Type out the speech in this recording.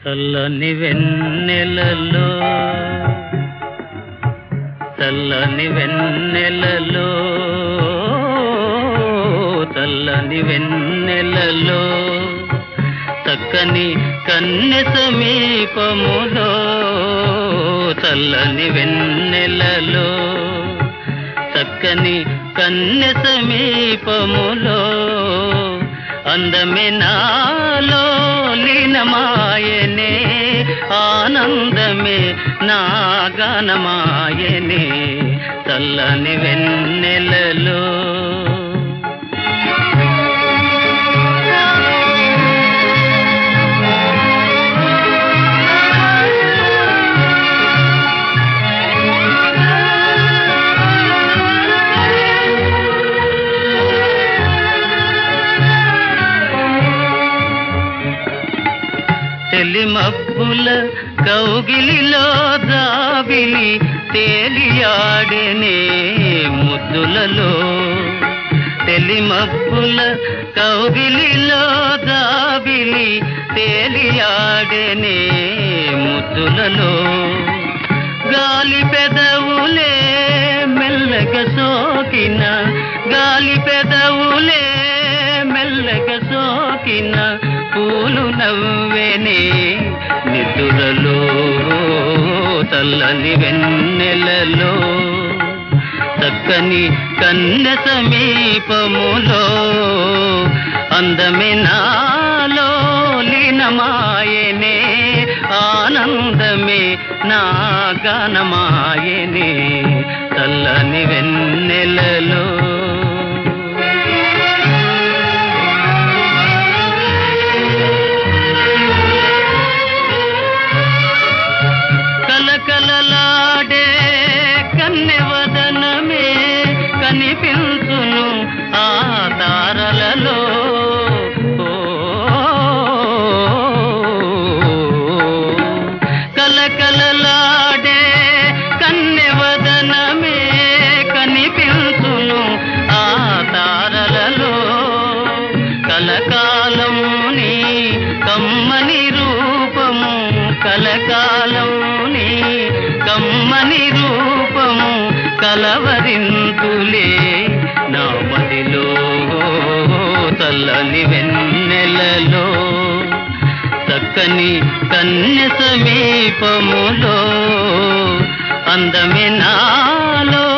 చల్లని వెన్నెలలో చల్లని వెన్నెలలో చల్లని వెన్నెలలో చక్కని కన్నె సమీపములో చల్లని వెన్నెలలో చక్కని కన్నె సమీపములో అందమే నాలో లీనమాయనే ఆనందమే నా గానమాయనే చల్లని వెన్నెలలో తెలిమబ్బుల కౌగిలిలో దావిలి తేలియాడనే ముద్దులలో తెలిమబ్బుల కౌగిలిలో దావిలి తేలియాడనే ముద్దులలో గాలి పెదవులే మెల్లగ సోకిన గాలి పెదవులే మెల్లగ సోకిన పూలు నవ్వెనే నిద్దులలో తల్లని వెన్నెలలో చక్కని కన్నె సమీపములో అందమే నాలో లీనమాయనే ఆనందమే నా గానమాయనే చల్లని వెన్నెలలో కలకలలాడే కన్నెవదనమే కనిపించును ఆ తారలలో ఓ, కలకలలాడే కన్నెవదనమే కనిపించును ఆ తారలలో కలకాలముని కమ్మని రూపము కలకాలముని కమ్మని రూపము కలవరింతులే నా మదిలో తల్లని వెన్నెలలో చక్కని కన్య సమీపములో అందమే నాలో